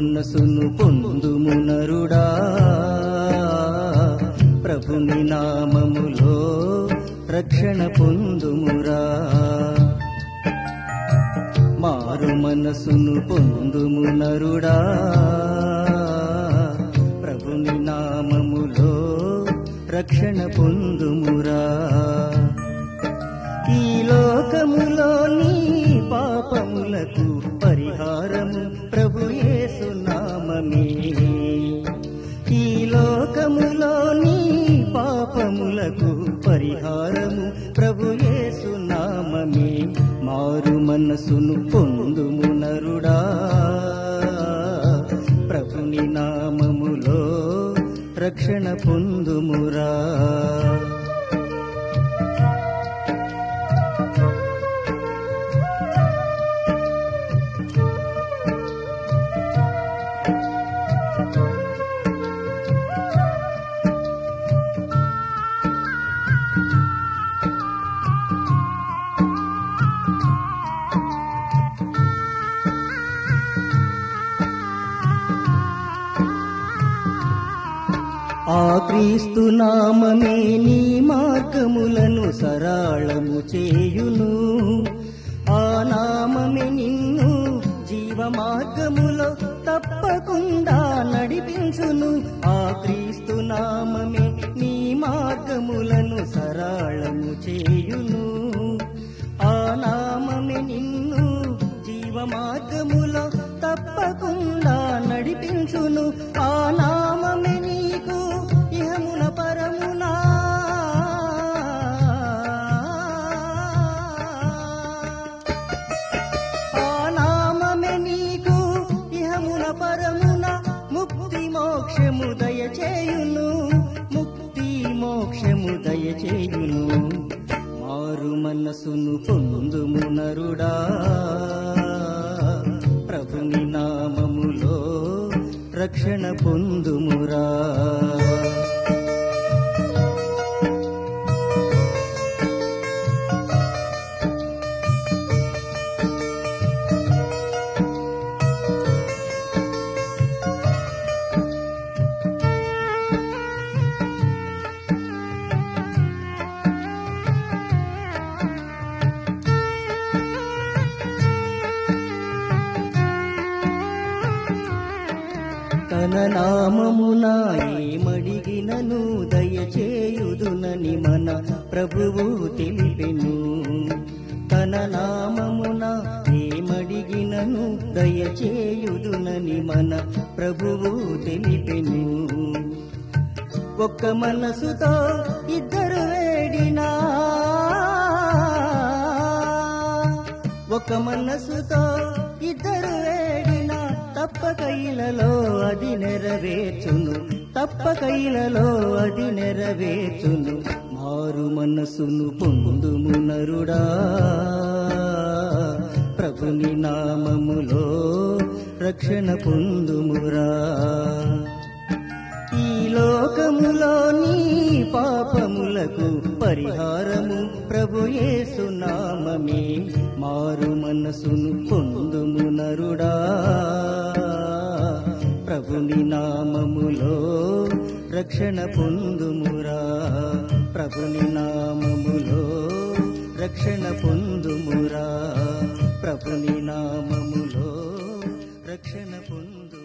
మనసును పొందుము నరుడా ప్రభుని నామములో రక్షణ పొందుమురా మారు మనసును పొందుము నరుడా ప్రభుని నామములో రక్షణ పొందుమురా ఈ లోకములో నీ పాపములకు పరిహారము ప్రభు యేసు నామమే ఈ లోకములో నీ పాపములకు పరిహారము ప్రభు యేసు నామమే మారు మనసును పొందుము నరుడా ప్రభుని నామములో రక్షణ పొందుమురా ఆ క్రీస్తు నామమే నీ మార్గములను సరళము చేయును ఆ నామమే నిన్ను జీవ మార్గములో తప్పకుండా నడిపించును ఆ క్రీస్తు నామమే నీ మార్గములను సరళము చేయును ఆ నామమే నిన్ను జీవ మార్గములో తప్పకుండా నడిపించును ఆ నామమే నీకు ఇహమున పరమునా ఆ నామమే నీకు ఇహమున పరమున ముక్తి మోక్షము దయచేయును ముక్తి మోక్షము దయచేయును మారు మనసును పొందుము నరుడా ప్రభుని నామములో రక్షణ పొందుమురా తన నామమున ఏమడిగినను దయచేయుదునని మన ప్రభువు తెలిపెను తన నామమున ఏమడిగినను దయచేయుదునని మన ప్రభువు తెలిపెను ఒక్క మనసుతో ఇద్దరు వేడినా ఒక మనసుతో ఇద్దరు వేడినా తప్పక ఇలలో అది నెరవేర్చును తప్పక ఇలలో అది నెరవేర్చును మారు మనసును పొందుము నరుడా ప్రభుని నామములో రక్షణ పొందుమురా ఈ లోకములో నీ పాపములకు పరిహారము ప్రభు యేసు నామమే మారు మనసును పొందుము నరుడా ప్రభుని నామములో రక్షణ పొందుమురా ప్రభుని నామములో రక్షణ పొందుమురా ప్రభుని నామములో రక్షణ పొందు